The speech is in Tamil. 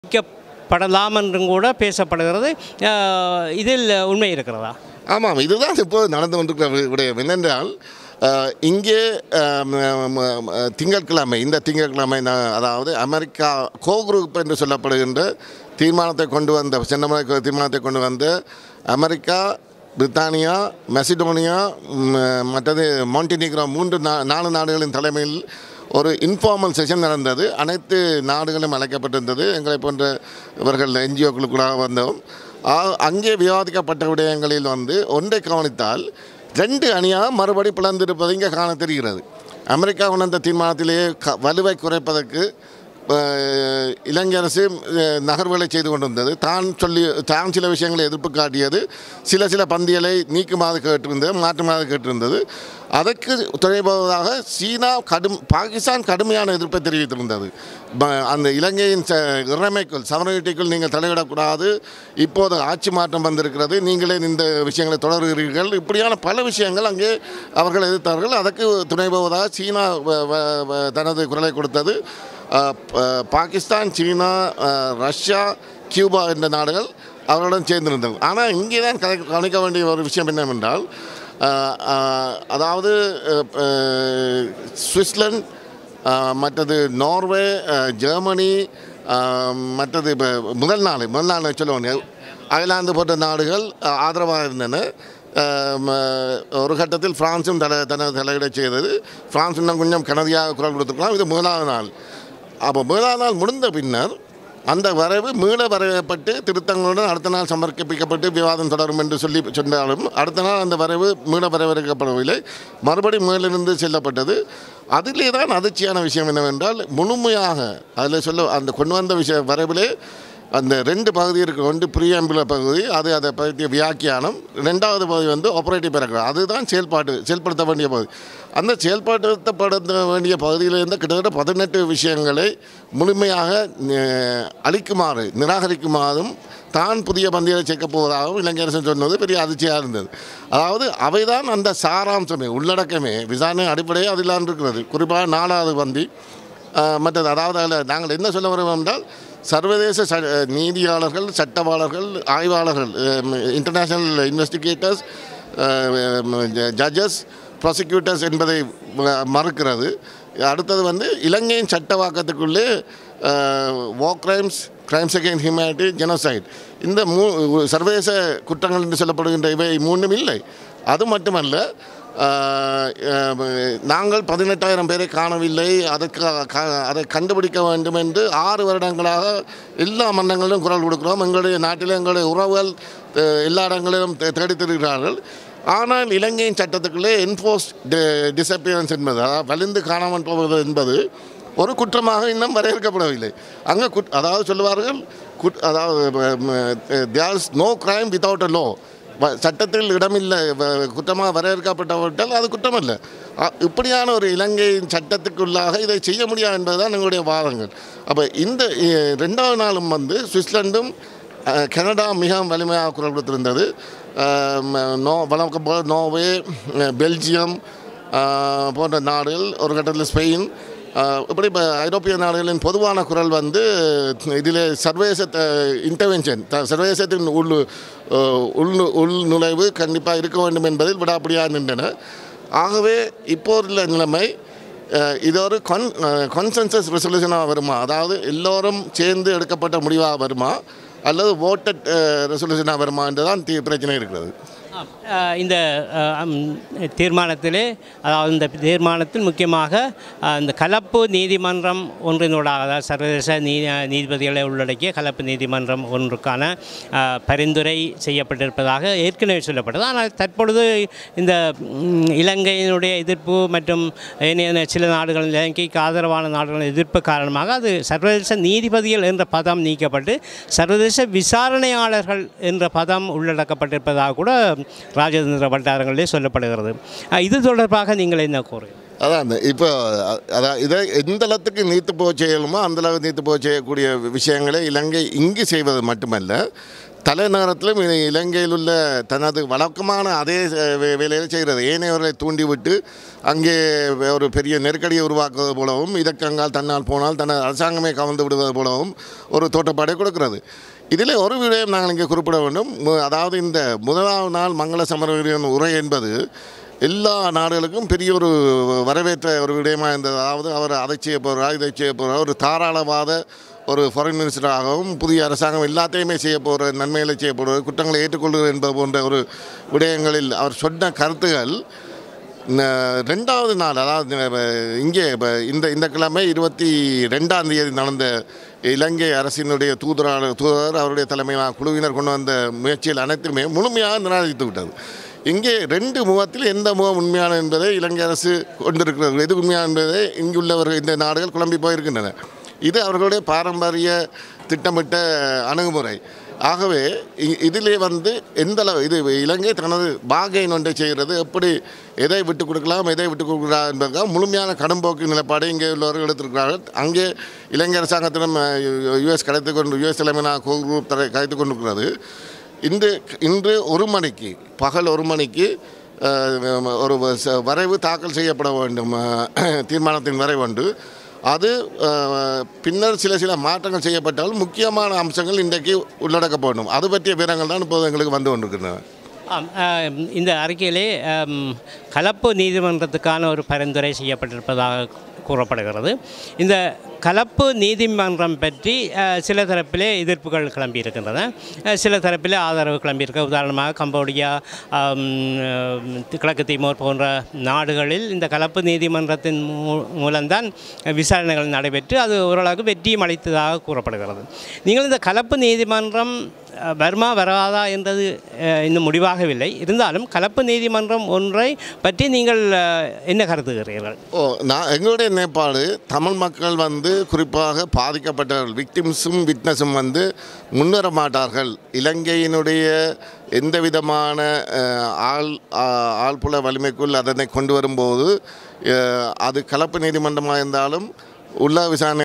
படலாம் என்றும் கூட பேசப்படுகிறது அஹ், இதில் உண்மை இருக்கிறதா ஆமாம் இதுதான் இப்போ நடந்து கொண்டிருக்கிற வி- விடயம் என்னென்றால் அஹ், இங்கே அஹ், ம- ம- ம- திங்கட்கிழமை இந்த திங்கட்கிழமை நான் அதாவது அமெரிக்கா கோ குரூப் என்று சொல்லப்படுகின்ற தீர்மானத்தை கொண்டு வந்த சென்னமலை கோ- தீர்மானத்தை கொண்டு வந்த அமெரிக்கா பிரித்தானியா மெசிடோனியா ம், மற்றது மாண்டினிக்ரோ மூன்று நா நாலு நாடுகளின் தலைமையில் ஒரு இன்ஃபார்மல் செஷன் நடந்தது அனைத்து நாடுகளும் அழைக்கப்பட்டிருந்தது எங்களை போன்ற இவர்கள் என்ஜிஓக்களுக்குள்ளாக வந்தோம் ஆ- அங்கே விவாதிக்கப்பட்ட விடயங்களில் வந்து ஒன்றை கவனித்தால் ரெண்டு அணியாக மறுபடி பிளந்திருப்பது இங்கே காண தெரிகிறது அமெரிக்கா உணர்ந்த தீர்மானத்திலேயே க வலுவை குறைப்பதற்கு அஹ், இலங்கை அரசு அஹ், நகர்வுகளை செய்து கொண்டிருந்தது தான் சொல்லி தான் சில விஷயங்களை எதிர்ப்பு காட்டியது சில சில பந்தியலை நீக்குமாறு கேட்டிருந்தது மாற்றுமாறு கேட்டிருந்தது அதற்கு துணைபோவதாக சீனா கடும் பாகிஸ்தான் கடுமையான எதிர்ப்பை தெரிவித்திருந்தது ப- அந்த இலங்கையின் ச இறைமைக்குள் சமரவீட்டிக்குள் நீங்கள் தலையிடக்கூடாது இப்போது ஆட்சி மாற்றம் வந்திருக்கிறது நீங்களே இந்த விஷயங்களை தொடர்கிறீர்கள் இப்படியான பல விஷயங்கள் அங்கே அவர்கள் எதிர்த்தார்கள் அதற்கு துணைபோவதாக சீனா வ- வ- வ- தனது குரலை கொடுத்தது அஹ், ப- பாகிஸ்தான் சீனா அஹ், ரஷ்யா கியூபா என்ற நாடுகள் அவர்களுடன் சேர்ந்திருந்தது ஆனால் இங்கே தான் கவனிக்க கவனிக்க வேண்டிய ஒரு விஷயம் என்னவென்றால் அஹ், அஹ், அதாவது அஹ், அஹ், சுவிட்சர்லாந்து அஹ், மற்றது நார்வே அஹ், ஜெர்மனி அஹ், மற்றது இப்போ முதல் நாள் முதல் நாள் சொல்லுவாங்க அயர்லாந்து போன்ற நாடுகள் அஹ், ஆதரவாக இருந்தன அஹ், ம- ஒரு கட்டத்தில் பிரான்சும் தலை தனது தலையிட செய்தது பிரான்ஸ் இன்னும் கொஞ்சம் கனதியாக குரல் கொடுத்துருக்கலாம் இது முதலாவது நாள் அப்போ முதலாவது நாள் முடிந்த பின்னர் அந்த வரைவு மீள வரையப்பட்டு திருத்தங்களுடன் அடுத்த நாள் சமர்ப்பிக்கப்பட்டு விவாதம் தொடரும் என்று சொல்லி சொன்னாலும் அடுத்த நாள் அந்த வரைவு மீள வரவேற்கப்படவில்லை மறுபடியும் மேலிருந்து செல்லப்பட்டது அதிலே தான் அதிர்ச்சியான விஷயம் என்னவென்றால் முழுமையாக அதில் சொல்ல அந்த கொண்டு வந்த விஷய வரைவிலே அந்த ரெண்டு பகுதி இருக்கு ஒன்று ப்ரீஆம்பிள பகுதி அது அதை பற்றிய வியாக்கியானம் ரெண்டாவது பகுதி வந்து ஆப்ரேட்டிவ் பேரக்ராஃப் அதுதான் செயல்பாட்டு செயல்படுத்த வேண்டிய பகுதி அந்த செயல்படுத்தப்படுத்த வேண்டிய பகுதியிலிருந்து கிட்டத்தட்ட பதினெட்டு விஷயங்களை முழுமையாக அஹ், அளிக்குமாறு நிராகரிக்குமாறும் தான் புதிய பந்தியில் சேர்க்கப் போவதாகவும் இலங்கை அரசு சொன்னது பெரிய அதிர்ச்சியாக இருந்தது அதாவது அவைதான் அந்த சாராம்சமே உள்ளடக்கமே விசாரணை அடிப்படையே அதில் இருக்கிறது குறிப்பாக நாலாவது பந்தி அஹ், மற்றது அதாவது அதில் நாங்கள் என்ன சொல்ல வருவோம் என்றால் சர்வதேச ச நீதியாளர்கள் சட்டவாளர்கள் ஆய்வாளர்கள் இன்டர்நேஷ்னல் இன்வெஸ்டிகேட்டர்ஸ் ஜட்ஜஸ் ப்ராசிக்யூட்டர்ஸ் என்பதை ம- மறுக்கிறது அடுத்தது வந்து இலங்கையின் சட்டவாக்கத்துக்குள்ளே war crimes crimes against humanity genocide இந்த மூ சர்வதேச குற்றங்கள் என்று சொல்லப்படுகின்ற இவை மூணும் இல்லை அது மட்டுமல்ல ஆஹ், ஆஹ், நாங்கள் பதினெட்டாயிரம் பேரை காணவில்லை அதற்கு க- அதை கண்டுபிடிக்க வேண்டும் என்று ஆறு வருடங்களாக எல்லா மன்னங்களிலும் குரல் கொடுக்கிறோம் எங்களுடைய நாட்டில் எங்களுடைய உறவுகள் அஹ், எல்லா இடங்களிலும் தே- தேடித் திரிகிறார்கள் ஆனால் இலங்கையின் சட்டத்துக்குள்ளே என்ஃபோர்ஸ் டிசப்பியரன்ஸ் என்பது அதாவது வலிந்து காணாமல் போவது என்பது ஒரு குற்றமாக இன்னும் வரையறுக்கப்படவில்லை அங்கே குட் அதாவது சொல்லுவார்கள் குட் அதாவது there is no crime without a law சட்டத்தில் இடமில்லை வ- குற்றமாக வரையறுக்கப்பட்டவற்றால் அது குற்றமல்ல அ- இப்படியான ஒரு இலங்கையின் சட்டத்துக்குள்ளாக இதை செய்ய முடியாது என்பதுதான் எங்களுடைய வாதங்கள் அப்போ இந்த இ- ரெண்டாவது நாளும் வந்து சுவிட்சர்லாண்டும் அஹ், கனடா மிகவும் வலிமையாக குரல் கொடுத்திருந்தது அஹ், ம- நோ வழக்கம் போல நோர்வே அஹ், பெல்ஜியம் அஹ், போன்ற நாடுகள் ஒரு கட்டத்தில் ஸ்பெயின் அஹ், இப்படி இப்போ ஐரோப்பிய நாடுகளின் பொதுவான குரல் வந்து இதில் சர்வதேச இன்டர்வென்ஷன் சர்வதேசத்தின் உள் அஹ், உள் உள்நுழைவு கண்டிப்பாக இருக்க வேண்டும் என்பதில் விடாப்பிடியாக நின்றன ஆகவே இப்போதுள்ள நிலைமை அஹ், இது ஒரு கொன் கன்சென்சஸ் ரெசல்யூஷனாக வருமா அதாவது எல்லோரும் சேர்ந்து எடுக்கப்பட்ட முடிவாக வருமா அல்லது ஓட்டட் ரெசல்யூஷனாக வருமா என்று தான் தீ பிரச்சனை இருக்கிறது ஆம். அஹ், இந்த அஹ், அம், தீர்மானத்திலே அதாவது இந்த தீர்மானத்தில் முக்கியமாக அஹ், இந்த கலப்பு நீதிமன்றம் ஒன்றினூடாக அதாவது சர்வதேச நீ நீதிபதிகளை உள்ளடக்கிய கலப்பு நீதிமன்றம் ஒன்றுக்கான அஹ், பரிந்துரை செய்யப்பட்டிருப்பதாக ஏற்கனவே சொல்லப்பட்டது ஆனால் தற்பொழுது இந்த ம், இலங்கையினுடைய எதிர்ப்பு மற்றும் ஏனைய சில நாடுகள் இலங்கைக்கு ஆதரவான நாடுகளின் எதிர்ப்பு காரணமாக அது சர்வதேச நீதிபதிகள் என்ற பதம் நீக்கப்பட்டு சர்வதேச விசாரணையாளர்கள் என்ற பதம் உள்ளடக்கப்பட்டிருப்பதாக கூட ராஜதந்திர வட்டாரங்களிலே சொல்லப்படுகிறது அஹ், இது தொடர்பாக நீங்கள் என்ன கூறுகிறீர்கள் அதான் அந்த இப்போ அ- அதான் இதை எந்த அளத்துக்கு நீத்து போக செய்யணுமோ அந்த அளவுக்கு நீத்து போக செய்யக்கூடிய விஷயங்களை இலங்கை இங்கு செய்வது மட்டுமல்ல தலைநகரத்திலும் இ- இலங்கையில் உள்ள தனது வழக்கமான அதே அஹ், வே- வேலையை செய்கிறது ஏனையவர்களை தூண்டிவிட்டு அங்கே ஒரு பெரிய நெருக்கடியை உருவாக்குவது போலவும் இதற்கங்கால் தன்னால் போனால் தனது அரசாங்கமே கவர்ந்து விடுவது போலவும் ஒரு தோட்டப்பாடை கொடுக்கிறது இதில் ஒரு விடயம் நாங்கள் இங்கே குறிப்பிட வேண்டும் மு- அதாவது இந்த முதலாவது நாள் மங்கள சமரவீரன் உரை என்பது எல்லா நாடுகளுக்கும் பெரிய ஒரு வரவேற்ற ஒரு விடயமாக இருந்தது அதாவது அவர் அதை செய்ய போகிறார் இதை செய்ய போகிறார் ஒரு தாராளவாத ஒரு ஃபாரின் மினிஸ்டராகவும் புதிய அரசாங்கம் எல்லாத்தையுமே செய்ய போகிற நன்மைகளை செய்ய போகிறது குற்றங்களை ஏற்றுக்கொள்வது என்பது போன்ற ஒரு விடயங்களில் அவர் சொன்ன கருத்துகள் ந- ரெண்டாவது நாள் அதாவது அஹ், இங்கே இப்ப இந்த இந்த கிழமை இருபத்தி ரெண்டாம் தேதி நடந்த இலங்கை அரசினுடைய தூதராளர் தூதர் அவருடைய தலைமையிலான குழுவினர் கொண்டு வந்த முயற்சிகள் அனைத்துமே முழுமையாக நிராகரித்து விட்டது இங்கே ரெண்டு முகத்தில் எந்த முகம் உண்மையான என்பதை இலங்கை அரசு கொண்டிருக்கிறது எது உண்மையான என்பதை இங்குள்ளவர்கள் இந்த நாடுகள் குழம்பி போயிருக்கின்றன இது அவர்களுடைய பாரம்பரிய திட்டமிட்ட அணுகுமுறை ஆகவே இ- இதிலே வந்து எந்த அளவு இது இலங்கை தனது பாகையின் ஒன்றை செய்கிறது எப்படி எதை விட்டு கொடுக்கலாம் எதை விட்டு கொடுக்கலாம் என்பதற்காக முழுமையான கடும்போக்கு நிலைப்பாடு இங்கே உள்ளவர்கள் எடுத்திருக்கிறார்கள் அங்கே இலங்கை அரசாங்கத்திடம் யுஎஸ் கிடைத்து கொண்டு யுஎஸ் தலைமையிலான குரூப் தரை கிடைத்து கொண்டிருக்கிறது இன்று இன்று ஒரு மணிக்கு பகல் ஒரு மணிக்கு அஹ், ஒரு ச- வரைவு தாக்கல் செய்யப்பட வேண்டும் அஹ், தீர்மானத்தின் வரைவு உண்டு அது அஹ், பின்னர் சில சில மாற்றங்கள் செய்யப்பட்டால் முக்கியமான அம்சங்கள் இன்றைக்கு உள்ளடக்கப்படும் அது பற்றிய விவரங்கள் தான் இப்போது எங்களுக்கு வந்து கொண்டிருக்கின்றன ஆம் ஆம், இந்த அறிக்கையிலே ஆம், கலப்பு நீதிமன்றத்துக்கான ஒரு பரிந்துரை செய்யப்பட்டிருப்பதாக கூறப்படுகிறது இந்த கலப்பு நீதிமன்றம் பற்றி அஹ், சில தரப்பிலே எதிர்ப்புகள் கிளம்பியிருக்கின்றன அஹ், சில தரப்பிலே ஆதரவு கிளம்பியிருக்கு உதாரணமாக கம்போடியா ஆம், அஹ், கிழக்கு தீமோர் போன்ற நாடுகளில் இந்த கலப்பு நீதிமன்றத்தின் மூ- மூலம்தான் விசாரணைகள் நடைபெற்று அது ஓரளவுக்கு வெற்றியும் அளித்ததாக கூறப்படுகிறது நீங்கள் இந்த கலப்பு நீதிமன்றம் அஹ், வருமா வராதா என்றது அஹ், இன்னும் முடிவாகவில்லை இருந்தாலும் கலப்பு நீதிமன்றம் ஒன்றை பற்றி நீங்கள் அஹ், என்ன கருதுகிறீர்கள் ஓ நான் எங்களுடைய நிலைப்பாடு தமிழ் மக்கள் வந்து குறிப்பாக பாதிக்கப்பட்டவர்கள் விக்டிம்ஸும் விட்னஸும் வந்து முன்வர மாட்டார்கள் இலங்கையினுடைய எந்த விதமான அஹ், ஆள் ஆ- ஆள்புல வலிமைக்குள் அதனை கொண்டு வரும்போது அஹ், அது கலப்பு நீதிமன்றமாக இருந்தாலும் உள்ள விசாரணை